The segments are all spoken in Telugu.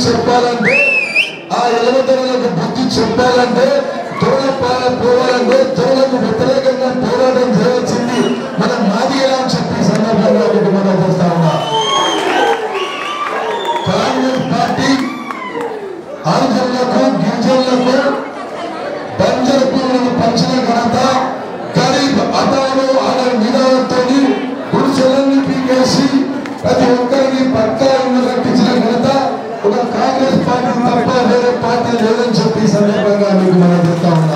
చెప్పాలంటే ఆ ఎలవతలకు బుద్ధి చెప్పాలంటే తోల పాల పోవాలంటే తోలకు వ్యతిరేకంగా పోరాటం చేయాల్సింది మనం మాదిగలా అని చెప్పి ఈ సందర్భంగా ఒకటి మనం చేస్తా ఉన్నా కాంగ్రెస్ పార్టీ ఆంధ్రులకు గిరిజనులకు బంజరు భూములను పంచిన ఘనత గరీబ్ అదాలు అనే నినాదంతో గుడిసెలన్నీ పీకేసి ప్రతి ఒక్కరిని పక్కా ఇల్లు కట్టించిన ఘనత ఒక కాంగ్రెస్ పార్టీ తప్ప వేరే పార్టీ లేదని చెప్పి ఈ సందర్భంగా మీకు మనం చెప్తా ఉన్నా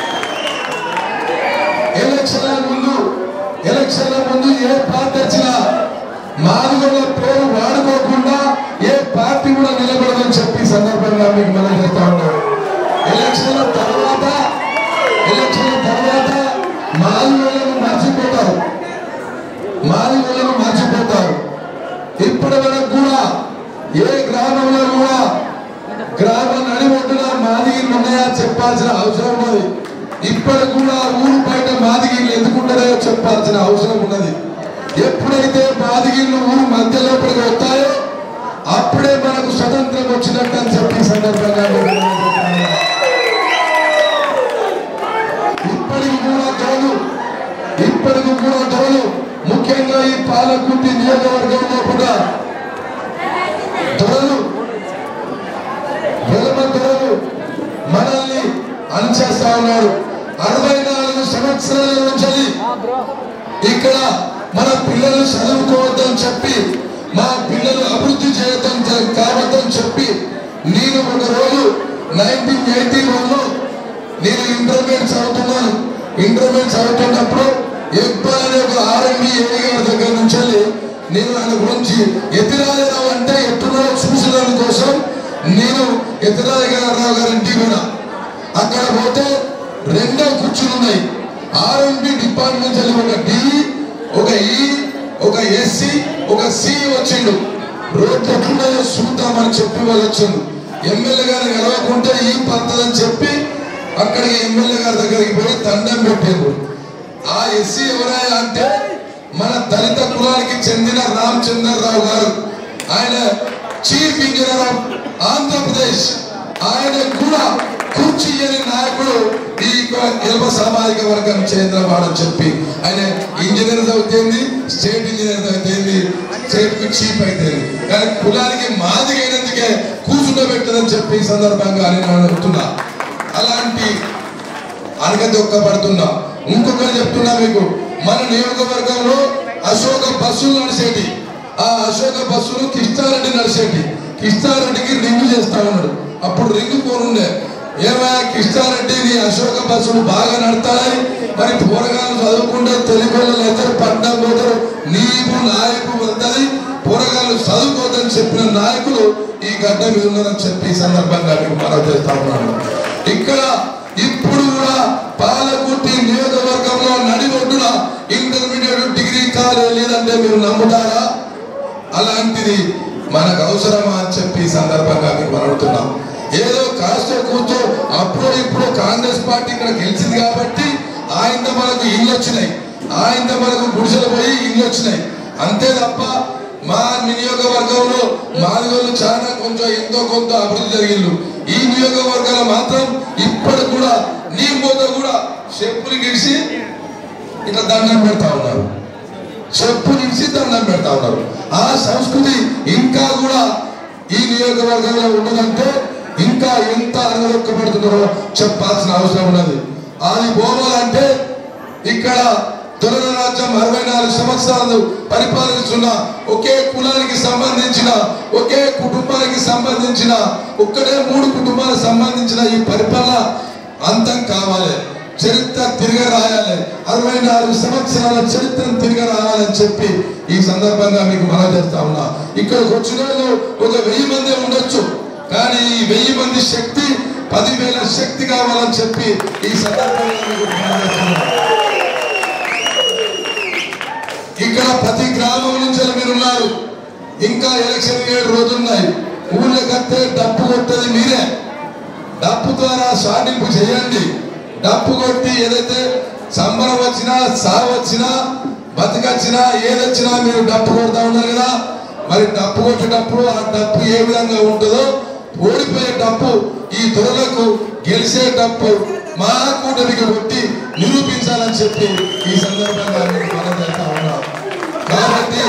ఎలక్షన్ల ముందు ఎలక్షన్ల ముందు ఏ పార్టీ వచ్చినా మాదిగల పేరు వాడుకోకుండా ఏ పార్టీ కూడా నిలబడదని చెప్పి ఈ సందర్భంగా మీకు మనం చెప్తా ఉన్నాం ఎలక్షన్ల తర్వాత ఎలక్షన్ల తర్వాత మాదిగలను మర్చిపోతారు మాదిగలను మర్చిపోతారు ఇప్పటి వరకు కూడా ఏ గ్రామంలో కూడా గ్రామ నడిబొడ్డున మాదిగిళ్ళు ఉన్నాయా చెప్పాల్సిన అవసరం ఉన్నది ఇప్పటికి కూడా ఊరు బయట మాదిగిళ్ళు ఎందుకుంటారో చెప్పాల్సిన అవసరం ఉన్నది ఎప్పుడైతే మాదిగిళ్ళు ఊరు మధ్య లోపలికి వస్తాయో అప్పుడే మనకు స్వతంత్రం వచ్చినట్టు అని చెప్పి ఈ సందర్భంగా నేను తెలియజేస్తున్నాను. ఇప్పటికి కూడా తోలు ఇప్పటికి కూడా తోలు ముఖ్యంగా ఈ పాలకుర్తి నియోజకవర్గంలో కూడా దొరలు వెలమ దొరలు మనల్ని అణచేస్తా ఉన్నారు అరవై నాలుగు సంవత్సరాల నుంచి ఇక్కడ మన పిల్లలు చదువుకోవద్దని చెప్పి మా పిల్లలు అభివృద్ధి చేయడం కావద్దని చెప్పి నేను ఒక రోజు నైన్టీన్ ఎయిటీ వన్లో నేను ఇంటర్మీడియట్ చదువుతున్నాను ఇంటర్మీడియట్ చదువుతున్నప్పుడు ఎక్బల్ అనే ఒక ఆర్ఎండి ఏడి గారి దగ్గర నుంచి వెళ్ళి నేను ఆయన గురించి ఎత్తిరాజరావు అంటే ఎత్తులో చూసడం కోసం నేను ఎత్తిరాజరావు గారి ఇంటికి పోయినా అక్కడ పోతే రెండో కుర్చీలు ఉన్నాయి ఆర్ఎండి డిపార్ట్మెంట్ వెళ్ళి ఒక డి ఒక ఈ ఒక ఎస్సి ఒక సి వచ్చిండు రోడ్లు ఎట్లున్నాయో చూద్దామని చెప్పి వాళ్ళు వచ్చిండు ఎమ్మెల్యే గారిని కలవకుంటే ఈ పద్ధతి అని చెప్పి అక్కడికి ఎమ్మెల్యే గారి దగ్గరికి పోయి దండం పెట్టారు ఆ ఎస్సీ ఎవరయ్యా అంటే మన దళిత కులానికి చెందిన రామచంద్రరావు గారు ఆయన చీఫ్ ఇంజనీర్ ఆఫ్ ఆంధ్రప్రదేశ్ ఆయన కూడా కుర్చీ అనే నాయకుడు ఈ ఎల్ప సామాజిక వర్గం చెందినవాడని చెప్పి ఆయన ఇంజనీర్ చదివితేంది స్టేట్ ఇంజనీర్ చదివితేంది స్టేట్ కి చీఫ్ అయితే కానీ కులానికి మాదిగైనందుకే కూర్చుండబెట్టదని చెప్పి ఈ సందర్భంగా నేను అడుగుతున్నా అలాంటి అనగదొక్కబడుతున్నా ఇంకొకటి చెప్తున్నా మీకు మన నియోజకవర్గంలో అశోక బస్సులు నడిచేటి ఆ అశోక బస్సులు కిష్టారెడ్డి నడిచేటి కిష్టారెడ్డికి రింగు చేస్తా ఉన్నాడు అప్పుడు రింగు పోనుండే ఏమయ్యా కిష్టారెడ్డి నీ అశోక బస్సులు బాగా నడతాయి మరి పోరగాళ్ళు చదువుకుంటే తెలుగు వాళ్ళు అయితే పట్టణం పోతారు నీకు నాయకు వెళ్తాయి పోరగాళ్ళు చదువుకోవద్దని చెప్పిన నాయకులు ఈ గడ్డ మీద ఉన్నారని చెప్పి ఈ సందర్భంగా మీకు మనవి చేస్తా ఉన్నాను ఇక్కడ ఇప్పుడు కూడా పాలకుర్తి నియోజకవర్గంలో నడిబొడ్డున ఇంటర్మీడియట్ డిగ్రీ కాలేజ్ లేదంటే మీరు నమ్ముతారా అలాంటిది మనకు అవసరమా అని చెప్పి ఈ సందర్భంగా మీకు మనం అడుగుతున్నాం ఏదో కాస్త కూర్చో అప్పుడు ఇప్పుడు కాంగ్రెస్ పార్టీ ఇక్కడ గెలిచింది కాబట్టి ఆయన మనకు ఇల్లు వచ్చినాయి ఆయన మనకు గుడిసెలు పోయి ఇల్లు వచ్చినాయి అంతే తప్ప మా నియోజకవర్గంలో మాదిగోళ్ళు చాలా కొంచెం ఎంతో కొంత అభివృద్ధి జరిగిండు ఈ నియోజకవర్గాలు మాత్రం ఇప్పటికి కూడా నీ మూత కూడా చెప్పులు గిడిసి ఇట్లా దండం పెడతా ఉన్నారు చెప్పు నుంచి దండం పెడతా ఉన్నారు ఆ సంస్కృతి ఇంకా కూడా ఈ నియోజకవర్గంలో ఉన్నదంటే ఇంకా ఎంత అనగొక్కబడుతున్నారో చెప్పాల్సిన అవసరం ఉన్నది అది పోవాలంటే ఇక్కడ తొలగ రాజ్యం అరవై నాలుగు సంవత్సరాలు పరిపాలిస్తున్న ఒకే కులానికి సంబంధించిన ఒకే కుటుంబానికి సంబంధించిన ఒక్కడే మూడు కుటుంబాలకు సంబంధించిన ఈ పరిపాలన అంతం కావాలి చరిత్ర తిరగ రాయాలి అరవై నాలుగు సంవత్సరాల చరిత్రను తిరగ రాయాలని చెప్పి ఈ సందర్భంగా మీకు మనం చేస్తా ఉన్నా ఇక్కడికి వచ్చిన వాళ్ళు ఒక వెయ్యి మంది ఉండొచ్చు కానీ ఈ వెయ్యి మంది శక్తి పదివేల శక్తి కావాలని చెప్పి ఈ సందర్భంగా మీకు మనం చేస్తున్నా. ఇక్కడ ప్రతి గ్రామం నుంచి మీరు ఉన్నారు ఇంకా ఎలక్షన్ ఏడు రోజులు ఉన్నాయి ఊళ్ళో కట్టే డప్పు కొట్టేది మీరే డప్పు ద్వారా సాధింపు చేయండి డప్పు కొట్టి ఏదైతే సంబరం వచ్చినా సాగు వచ్చినా బతికొచ్చినా ఏదొచ్చినా మీరు డప్పు కొడతా ఉన్నారు కదా మరి డప్పు కొట్టేటప్పుడు ఆ డప్పు ఏ విధంగా ఉంటుందో ఓడిపోయే డప్పు ఈ దొరలకు గెలిచే డప్పు మా కూటమికి కొట్టి నిరూపించాలని చెప్పి ఈ సందర్భంగా మీకు మనం చేస్తా ఉన్నాం కాబట్టి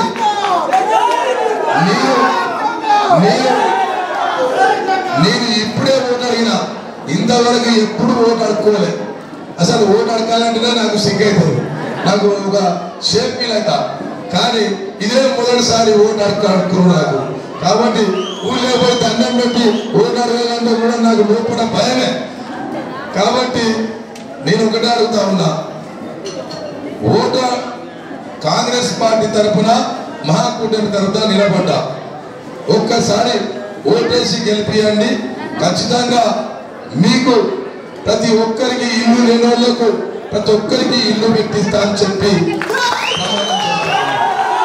నేను నేను నేను ఇప్పుడే ఓటు అడిగిన ఇంతవరకు ఎప్పుడు ఓటు అడుక్కోలే అసలు ఓటు అడగాలంటేనే నాకు సిగ్గైతుంది నాకు ఒక షేప్ ఫీల్ అవుతా కానీ ఇదే మొదటిసారి ఓటు అడుగు అడుక్కున్నాను నాకు కాబట్టి ఊళ్ళో పోయి దండం పెట్టి ఓటు అడగాలంటే కూడా నాకు లోపల భయమే కాబట్టి నేను ఒకటే అడుగుతా ఉన్నా ఓటు కాంగ్రెస్ పార్టీ తరఫున మహాకూటమి తరఫున నిలబడ్డా ఒక్కసారి ఓటేసి గెలిపియండి ఖచ్చితంగా మీకు ప్రతి ఒక్కరికి ఇల్లు లేని వాళ్ళకు ప్రతి ఒక్కరికి ఇల్లు పెట్టిస్తా అని చెప్పి ప్రమాణం చేస్తాను.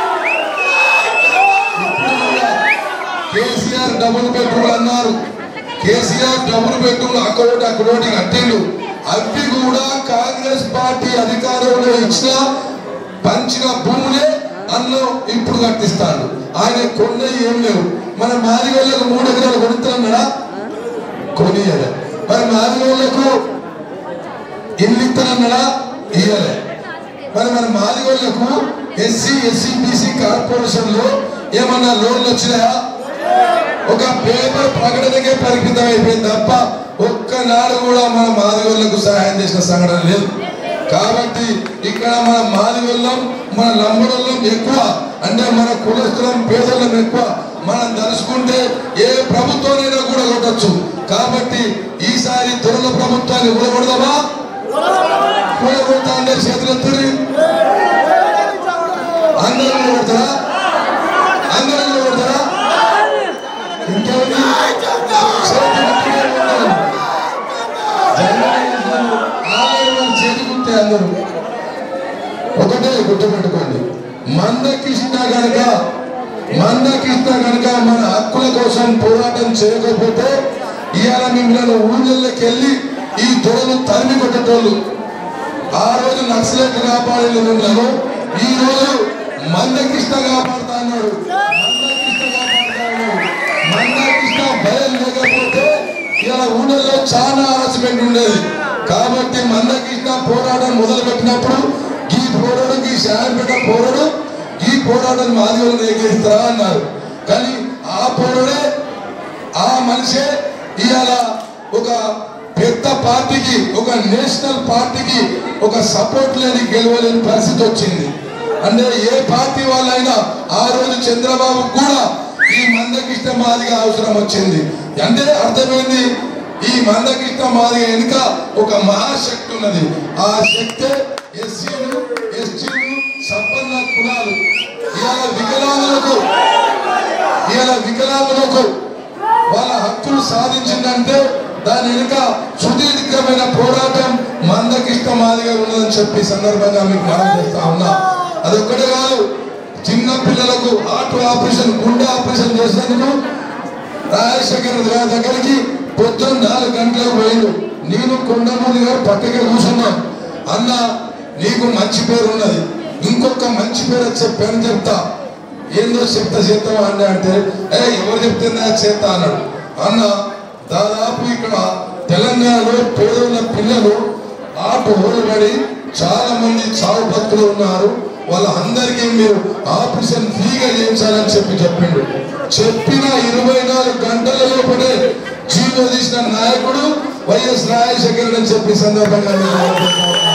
ఇప్పుడు కూడా కేసీఆర్ డబుల్ బెడ్రూమ్ అన్నారు కేసీఆర్ డబుల్ బెడ్రూమ్ అక్కడోటి అక్కడోటి కట్టిండు అవి కూడా కాంగ్రెస్ పార్టీ అధికారంలో ఇచ్చిన పంచిన భూములే అన్నం ఇప్పుడు కట్టిస్తాడు ఆయన కొన్ని ఏం లేవు మన మాదిగోళ్ళకు మూడు ఎకరాలు కొడుతున్నాడా కొనియలే మరి మాదిగోళ్ళకు ఇల్లు ఇస్తానన్నాడా ఇయ్యలే మరి మన మాదిగోళ్ళకు ఎస్సీ ఎస్సీ బీసీ కార్పొరేషన్ లో ఏమన్నా లోన్లు వచ్చినాయా ఒక పేపర్ ప్రకటనకే పరిమితం అయిపోయింది తప్ప ఒక్కనాడు కూడా మన మాదిగోళ్ళకు సహాయం చేసిన సంఘటన లేదు కాబట్టి ఇక్కడ మన మాదిగోళ్ళం మన లంబడోళ్ళం ఎక్కువ అంటే మన కులస్తులం పేదోళ్ళం ఎక్కువ మనం తలుసుకుంటే ఏ ప్రభుత్వానైనా కూడా కొట్టచ్చు కాబట్టి ఈసారి దొరల ప్రభుత్వాన్ని కూడకూడదమా కూడకూడతా అంటే చేతులెత్తురి అందరూ కొడతారా అందరూ కొడతారా ఇంకేమి చేతులెత్తురే ఉన్నారు. చేతుకుంటే అందరూ ఒకటే గుర్తుపెట్టుకోండి మందకృష్ణ గనక మందకృష్ణ గనక మన హక్కుల కోసం పోరాటం చేయకపోతే ఇవాళ మిమ్మల్ని ఊళ్ళకి వెళ్ళి ఈ దొరలు తరిమి కొట్టేటోళ్ళు ఆ రోజు నక్సలెట్ కాపాడే మిమ్మల్ని ఈ రోజు మందకృష్ణ కాపాడుతా అన్నాడు మందకృష్ణ కాపాడుతా అన్నాడు మందకృష్ణ భయం లేకపోతే ఇలా ఊళ్ళల్లో చాలా హరాస్మెంట్ ఉండేది కాబట్టి మందకృష్ణ పోరాటం మొదలు పెట్టినప్పుడు ఈ పోరాటం ఈ శాయపేట పోరాటం ఈ పోరాటం మాదిగలను ఎగిరిస్తారా అన్నారు కానీ ఆ పోరాడే ఆ మనిషే ఇవాళ ఒక పెద్ద పార్టీకి ఒక నేషనల్ పార్టీకి ఒక సపోర్ట్ లేని గెలవలేని పరిస్థితి వచ్చింది అంటే ఏ పార్టీ వాళ్ళైనా ఆ రోజు చంద్రబాబు కూడా ఈ మందకృష్ణ మాదిగా అవసరం వచ్చింది అంటే అర్థమైంది ఈ మందకృష్ణ మాదిగ వెనుక ఒక మహాశక్తి ఉన్నది ఆ శక్తే ఎస్సీలు ఎస్టీలు సంపన్న కులాలు ఇవాళ వికలాంగులకు ఇవాళ వికలాంగులకు వాళ్ళ హక్కులు సాధించిందంటే దాని వెనుక సుదీర్ఘమైన పోరాటం మందకిష్ట మాదిగా ఉన్నదని చెప్పి ఈ సందర్భంగా మీకు మనం చేస్తా ఉన్నా అదొక్కటే కాదు చిన్న పిల్లలకు హార్ట్ ఆపరేషన్ గుండె ఆపరేషన్ చేసినందుకు రాజశేఖర్ గారి దగ్గరికి పొద్దున్న నాలుగు గంటలకు పోయిండు నేను కొండమూరి గారు పక్కకి కూర్చున్నాం అన్న నీకు మంచి పేరు ఉన్నది ఇంకొక మంచి పేరు వచ్చే పేరు చెప్తా ఏందో చెప్తా చేద్దాం అన్న అంటే ఏ ఎవరు చెప్తున్నా చేస్తా అన్నాడు అన్న దాదాపు ఇక్కడ తెలంగాణలో పేదల పిల్లలు ఆట ఓడబడి చాలా మంది చావు భక్తులు ఉన్నారు వాళ్ళందరికీ మీరు ఆపరేషన్ ఫ్రీగా చేయించాలని చెప్పి చెప్పిండు చెప్పిన ఇరవై నాలుగు గంటల లోపలే జీవో తీసిన నాయకుడు వైఎస్ రాజశేఖర్ అని చెప్పి ఈ సందర్భంగా నేను కోరుకుంటున్నాను.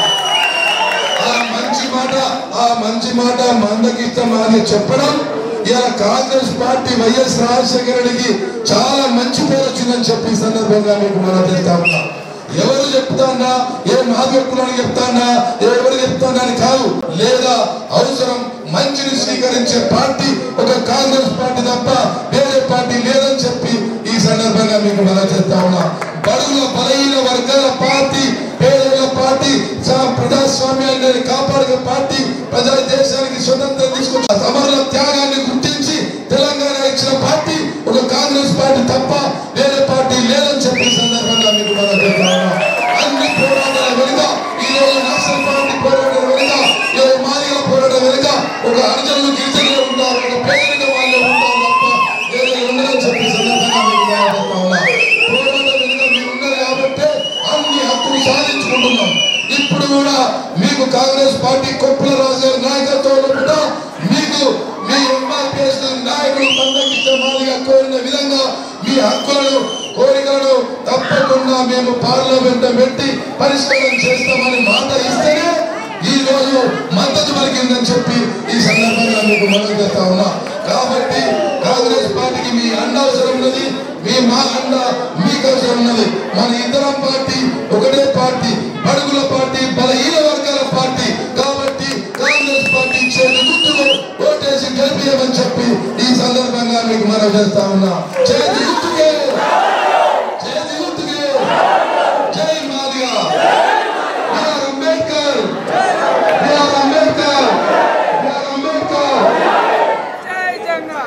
ఆ మంచి మాట ఆ మంచి మాట మందకిష్టం అని చెప్పడం ఇలా కాంగ్రెస్ పార్టీ వైఎస్ రాజశేఖర రెడ్డికి చాలా మంచి పేరు వచ్చిందని చెప్పి ఈ సందర్భంగా మీకు మనం చేస్తా ఉన్నా ఎవరు చెప్తానా ఏ మాధవకులని చెప్తానా ఎవరు చెప్తానా అని కాదు లేదా అవసరం మంచిని స్వీకరించే పార్టీ ఒక కాంగ్రెస్ పార్టీ తప్ప వేరే పార్టీ లేదని చెప్పి ఈ సందర్భంగా మీకు మనం చేస్తా ఉన్నా బడుగుల బలహీన వర్గాల పార్టీ పేదల పార్టీ సా- ప్రజాస్వామ్యాన్ని కాపాడే పార్టీ ప్రజా దేశానికి స్వతంత్రం తీసుకొచ్చిన సమరుల త్యాగాన్ని గుర్తించి తెలంగాణ ఇచ్చిన పార్టీ ఒక కాంగ్రెస్ పార్టీ తప్ప వేరే పార్టీ లేదని చెప్పి ఈ సందర్భంగా మీకు మనం చెప్తా ఉన్నాం. అన్ని పోరాటాల వెనుక ఈ రోజు నక్సల్ పార్టీ పోరాటం వెనుక ఈ రోజు మాదిగల పోరాటం వెనుక ఒక అర్జనులు గిరిజనులు ఉంటారు ఒక పేదరిక వాళ్ళు ఉంటారు తప్ప కాంగ్రెస్ పార్టీ కొప్పుల రాజు గారి నాయకత్వంలో కూడా మీకు మీ ఎంఆర్పిఎస్ నాయకుడు మందకిష్ట మాదిగా కోరిన విధంగా మీ హక్కులను కోరికలను తప్పకుండా మేము పార్లమెంట్ పెట్టి పరిష్కారం చేస్తామని మాట ఇస్తేనే ఈ రోజు మద్దతు పలికిందని చెప్పి ఈ సందర్భంగా మీకు మనవి చేస్తా ఉన్నా కాబట్టి కాంగ్రెస్ పార్టీకి మీ అండ అవసరం ఉన్నది మీ మా అండ మీకు అవసరం ఉన్నది మన ఇద్దరం పార్టీ ఒకటే పార్టీ బడుగుల పార్టీ బలహీన వర్గాల పార్టీ కాబట్టి కాంగ్రెస్ పార్టీ చేతి గుర్తుకు ఓటేసి గెలిపియమని చెప్పి ఈ సందర్భంగా మీకు మనవి చేస్తా ఉన్నా చేతి గుర్తుకే చేతి గుర్తుకే జై మాదిగా BR Ambedkar BR Ambedkar BR Ambedkar జై జంగా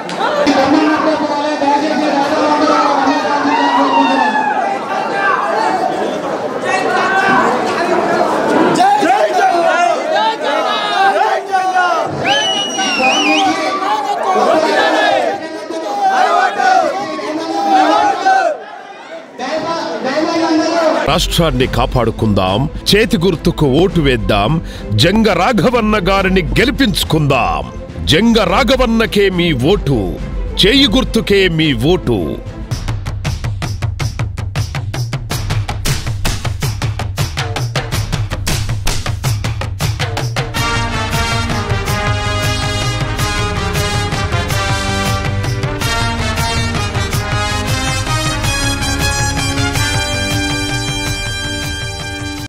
రాష్ట్రాన్ని కాపాడుకుందాం చేతి గుర్తుకు ఓటు వేద్దాం జంగ రాఘవన్న గారిని గెలిపించుకుందాం జంగ రాఘవన్నకే మీ ఓటు చేయి గుర్తుకే మీ ఓటు